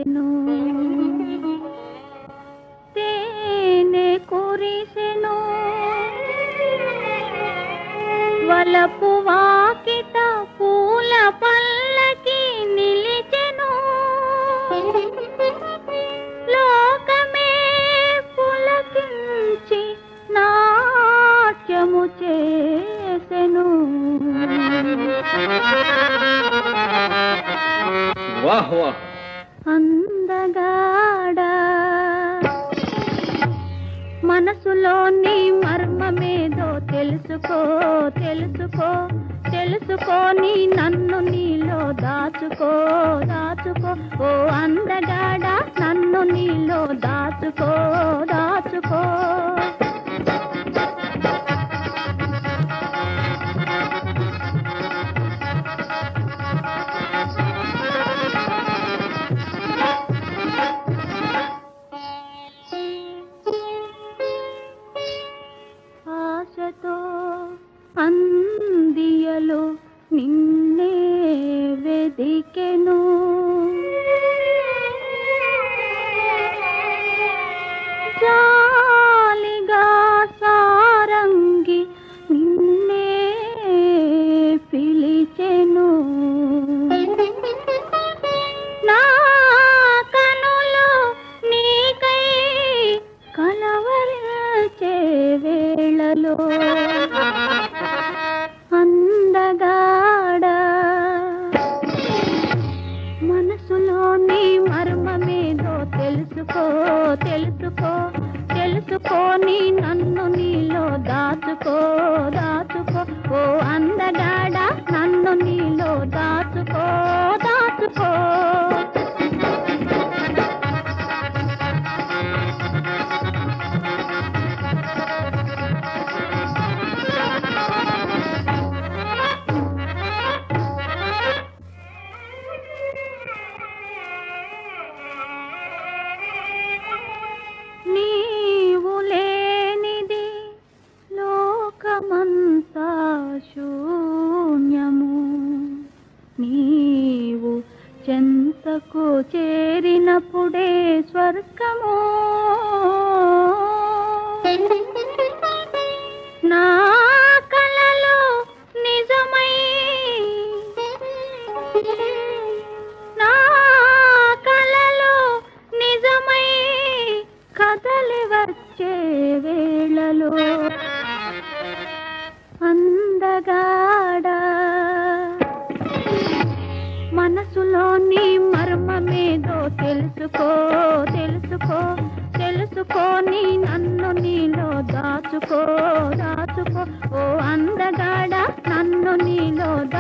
కురిసెను తేనె కురిసెను వలపు వాకిట పూల పల్లకి నిలిచెను లోకమే పులకించి నాట్యము చేసెను వాహ్ వాహ్ అందగాడా మనసులోని మర్మమేదో తెలుసుకో తెలుసుకో తెలుసుకొని నన్ను నీలో దాచుకో దాచుకో ఓ అందగాడా నన్ను నీలో దాచుకో దాచుకో ఆశతో అందియలు నిన్నే వెదికెను జాలిగా సారంగి నిన్నే పిలిచెను నా కనులు నీకై కలవరచే వేళలో అందగాడా మనసులోని మర్మమేదో తెలుసుకో తెలుసుకో తెలుసుకొని నన్ను నీలో దాచుకో దాచుకో ఓ అందగాడా నన్ను నీలో దాచుకో దాచుకో నీవు లేనిది లోకమంతా శూన్యము నీవు చెంతకు చేరినప్పుడే స్వర్గము నా కలలో నిజమై నా కలలో నిజమై కదలి వచ్చే వేళలో అందగాడా మనసులోని మర్మమేదో తెలుసుకో తెలుసుకో తెలుసుకొని నన్ను నీలో దాచుకో దాచుకో ఓ అందగాడా నన్ను నీలో